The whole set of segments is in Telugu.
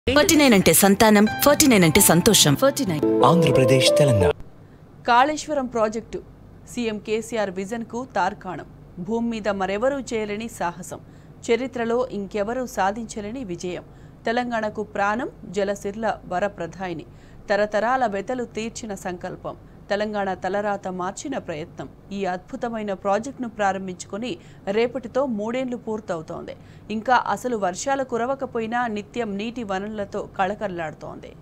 ఫార్టీ నైన్ అంటే సంతానం ఫార్టీ నైన్ అంటే సంతోషం forty nine Andhra Pradesh Telangana Kaleshwaram project CM KCR విజన్కు తార్కాణం భూమి మీద మరెవరూ చేయలేని సాహసం చరిత్రలో ఇంకెవరూ సాధించలేని విజయం తెలంగాణకు ప్రాణం జలసిర్ల వరప్రధాయిని తరతరాల వెతలు తీర్చిన సంకల్పం తెలంగాణ తలరాత మార్చిన ప్రయత్నం ఈ అద్భుతమైన ప్రాజెక్టును ప్రారంభించుకొని రేపటితో మూడేళ్లు పూర్తవుతోంది ఇంకా అసలు వర్షాలు కురవకపోయినా నిత్యం నీటి వనరులతో కళకళలాడుతోంది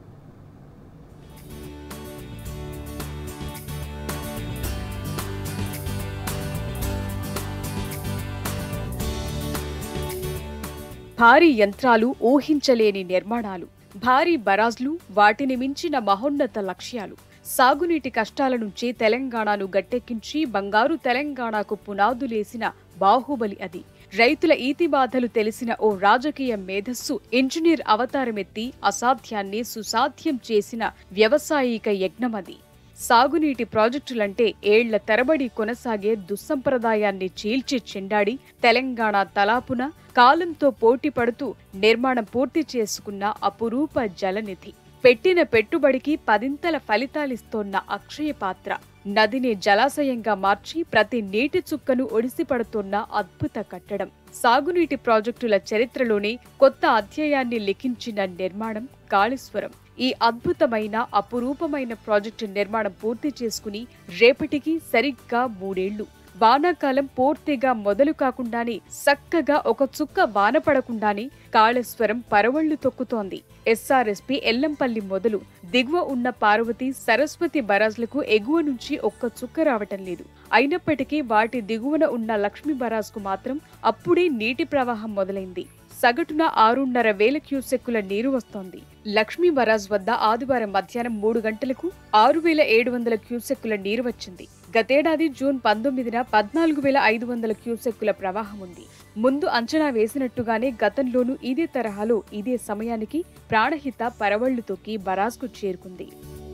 భారీ యంత్రాలు ఊహించలేని నిర్మాణాలు భారీ బరాజ్లు వాటిని మించిన మహోన్నత లక్ష్యాలు సాగునీటి కష్టాల నుంచి తెలంగాణను గట్టెక్కించి బంగారు తెలంగాణకు పునాదులేసిన బాహుబలి అది రైతుల ఈతి బాధలు తెలిసిన ఓ రాజకీయ మేధస్సు ఇంజనీర్ అవతారమెత్తి అసాధ్యాన్ని సుసాధ్యం చేసిన వ్యవసాయిక యజ్ఞమది సాగునీటి ప్రాజెక్టులంటే ఏళ్ల తరబడి కొనసాగే దుస్సంప్రదాయాన్ని చీల్చి చెండాడి తెలంగాణ తలాపున కాలంతో పోటీ పడుతూ నిర్మాణం పూర్తి చేసుకున్న అపురూప జలనిధి పెట్టిన పెట్టుబడికి పదింతల ఫలితాలిస్తోన్న అక్షయ పాత్ర నదిని జలాశయంగా మార్చి ప్రతి నీటి చుక్కను ఒడిసిపడుతోన్న అద్భుత కట్టడం సాగునీటి ప్రాజెక్టుల చరిత్రలోనే కొత్త అధ్యాయాన్ని లిఖించిన నిర్మాణం కాళేశ్వరం ఈ అద్భుతమైన అపురూపమైన ప్రాజెక్టు నిర్మాణం పూర్తి చేసుకుని రేపటికి సరిగ్గా మూడేళ్లు వానాకాలం పూర్తిగా మొదలు కాకుండానే చక్కగా ఒక చుక్క వాన పడకుండానే కాళేశ్వరం పరవళ్లు తొక్కుతోంది ఎస్ఆర్ఎస్పి ఎల్లంపల్లి మొదలు దిగువ ఉన్న పార్వతి సరస్వతి బరాజ్లకు ఎగువ నుంచి ఒక్క చుక్క రావటం లేదు అయినప్పటికీ వాటి దిగువన ఉన్న లక్ష్మీ బరాజ్కు మాత్రం అప్పుడే నీటి ప్రవాహం మొదలైంది సగటున ఆరున్నర వేల క్యూసెక్కుల నీరు వస్తోంది లక్ష్మీ బరాజ్ వద్ద ఆదివారం మధ్యాహ్నం మూడు గంటలకు ఆరు వేల ఏడు వందల క్యూసెక్కుల నీరు వచ్చింది గతేడాది జూన్ పంతొమ్మిదిన పద్నాలుగు వేల ఐదు వందల క్యూసెక్కుల ప్రవాహం ఉంది ముందు అంచనా వేసినట్టుగానే గతంలోనూ ఇదే తరహాలో ఇదే సమయానికి ప్రాణహిత పరవళ్లు తొక్కి బరాజ్కు చేరుకుంది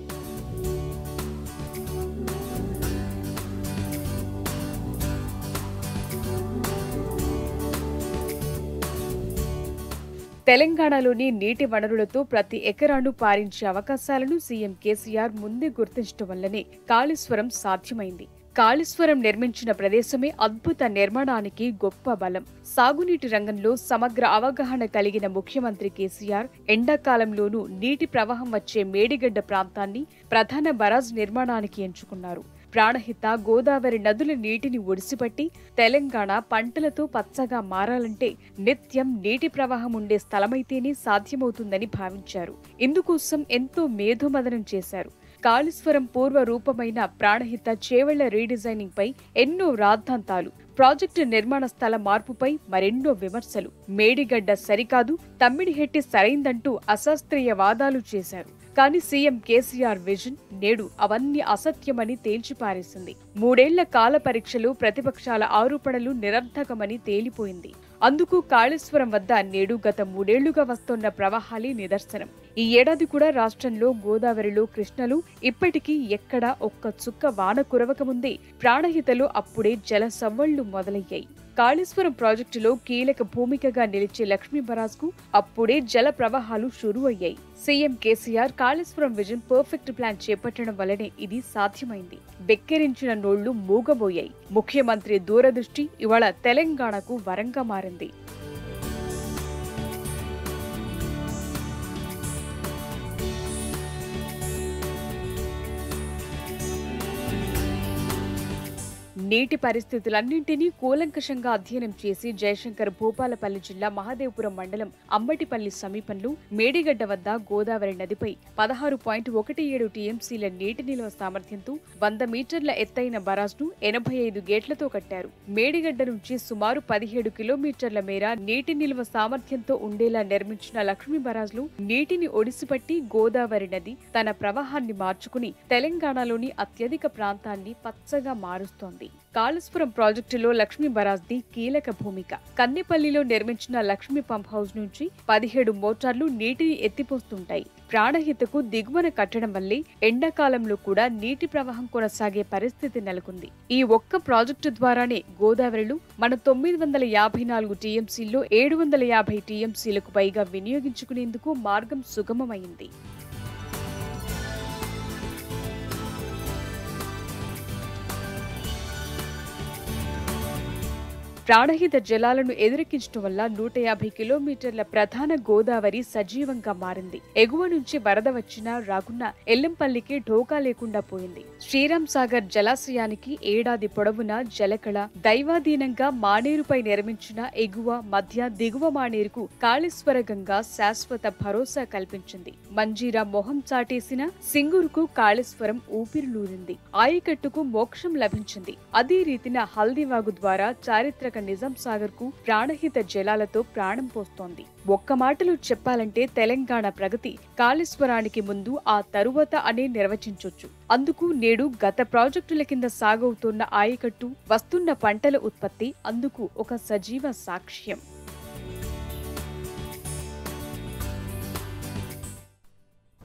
తెలంగాణలోని నీటి వనరులతో ప్రతి ఎకరాను పారించే అవకాశాలను సీఎం కేసీఆర్ ముందే గుర్తించడం వల్లనే కాళేశ్వరం సాధ్యమైంది కాళేశ్వరం నిర్మించిన ప్రదేశమే అద్భుత నిర్మాణానికి గొప్ప బలం సాగునీటి రంగంలో సమగ్ర అవగాహన కలిగిన ముఖ్యమంత్రి కేసీఆర్ ఎండాకాలంలోనూ నీటి ప్రవాహం వచ్చే మేడిగడ్డ ప్రాంతాన్ని ప్రధాన బరాజ్ నిర్మాణానికి ఎంచుకున్నారు ప్రాణహిత గోదావరి నదుల నీటిని ఒడిసిపట్టి తెలంగాణ పంటలతో పచ్చగా మారాలంటే నిత్యం నీటి ప్రవాహం ఉండే స్థలమైతేనే సాధ్యమవుతుందని భావించారు ఇందుకోసం ఎంతో మేధోమదనం చేశారు కాళేశ్వరం పూర్వ రూపమైన ప్రాణహిత చేవళ్ల రీడిజైనింగ్ పై ఎన్నో రాద్ధాంతాలు ప్రాజెక్టు నిర్మాణ స్థల మార్పుపై మరెన్నో విమర్శలు మేడిగడ్డ సరికాదు తమ్మిడిహెట్టి సరైందంటూ అశాస్త్రీయ వాదాలు చేశారు కానీ సీఎం కేసీఆర్ విజన్ నేడు అవన్నీ అసత్యమని తేల్చిపారేసింది మూడేళ్ల కాల పరీక్షలు ప్రతిపక్షాల ఆరోపణలు నిరర్ధకమని తేలిపోయింది అందుకు కాళేశ్వరం వద్ద నేడు గత మూడేళ్లుగా వస్తోన్న ప్రవాహాలే నిదర్శనం ఈ ఏడాది కూడా రాష్ట్రంలో గోదావరిలో కృష్ణలు ఇప్పటికీ ఎక్కడా ఒక్క చుక్క వాన కురవకముందే ప్రాణహితలో అప్పుడే జల సవ్వళ్లు మొదలయ్యాయి కాళేశ్వరం ప్రాజెక్టులో కీలక భూమికగా నిలిచే లక్ష్మీ బరాజ్ కు అప్పుడే జల ప్రవాహాలు షురు అయ్యాయి CM KCR Kaleshwaram vision perfect plan చేపట్టడం వల్లనే ఇది సాధ్యమైంది బెక్కిరించిన నోళ్లు మూగబోయాయి ముఖ్యమంత్రి దూరదృష్టి ఇవాళ తెలంగాణకు వరంగా మారింది నీటి పరిస్థితులన్నింటినీ కూలంకషంగా అధ్యయనం చేసి జయశంకర్ భూపాలపల్లి జిల్లా మహదేవపురం మండలం అమ్మటిపల్లి సమీపంలో మేడిగడ్డ వద్ద గోదావరి నదిపై పదహారు పాయింట్ ఒకటి ఏడు టీఎంసీల నీటి నిల్వ సామర్థ్యంతో వంద మీటర్ల ఎత్తైన బరాజ్ను ఎనభై ఐదు గేట్లతో కట్టారు మేడిగడ్డ నుంచి సుమారు పదిహేడు కిలోమీటర్ల మేర నీటి నిల్వ సామర్థ్యంతో ఉండేలా నిర్మించిన లక్ష్మీ బరాజ్లో నీటిని ఒడిసిపట్టి గోదావరి నది తన ప్రవాహాన్ని మార్చుకుని తెలంగాణలోని అత్యధిక ప్రాంతాన్ని పచ్చగా మారుస్తోంది కాళేశ్వరం ప్రాజెక్టులో లక్ష్మీ బరాజ్ది కీలక భూమిక కన్నెపల్లిలో నిర్మించిన లక్ష్మీ పంప్ హౌస్ నుంచి పదిహేడు మోటార్లు నీటిని ఎత్తిపోస్తుంటాయి ప్రాణహితకు దిగువన కట్టడం వల్లే ఎండాకాలంలో కూడా నీటి ప్రవాహం కొనసాగే పరిస్థితి నెలకొంది ఈ ఒక్క ప్రాజెక్టు ద్వారానే గోదావరిలో మన తొమ్మిది వందల యాభై నాలుగు టీఎంసీల్లో ఏడు వందల యాభై టీఎంసీలకు పైగా వినియోగించుకునేందుకు మార్గం సుగమమైంది ప్రాణహిత జలాలను ఎదురెక్కించడం వల్ల నూట యాభై కిలోమీటర్ల ప్రధాన గోదావరి సజీవంగా మారింది ఎగువ నుంచి వరద వచ్చినా రాకున్నా ఎల్లంపల్లికి ఢోకా లేకుండా పోయింది శ్రీరామ్ సాగర్ జలాశయానికి ఏడాది పొడవునా జలకళ దైవాధీనంగా మానేరుపై నిర్మించిన ఎగువ మధ్య దిగువ మానేరుకు కాళేశ్వర గంగా శాశ్వత భరోసా కల్పించింది మంజీరా మొహం చాటేసిన సింగూరుకు కాళేశ్వరం ఊపిరిలూరింది ఆయకట్టుకు మోక్షం లభించింది అదే రీతిన హల్దీవాగు ద్వారా చారిత్రక నిజాం సాగర్ కు ప్రాణహిత జలాలతో ప్రాణం పోస్తోంది ఒక్క మాటలో చెప్పాలంటే తెలంగాణ ప్రగతి కాళేశ్వరానికి ముందు ఆ తరువాత అనే నిర్వచించొచ్చు అందుకు నేడు గత ప్రాజెక్టుల కింద సాగవుతున్న ఆయకట్టు వస్తున్న పంటల ఉత్పత్తి అందుకు ఒక సజీవ సాక్ష్యం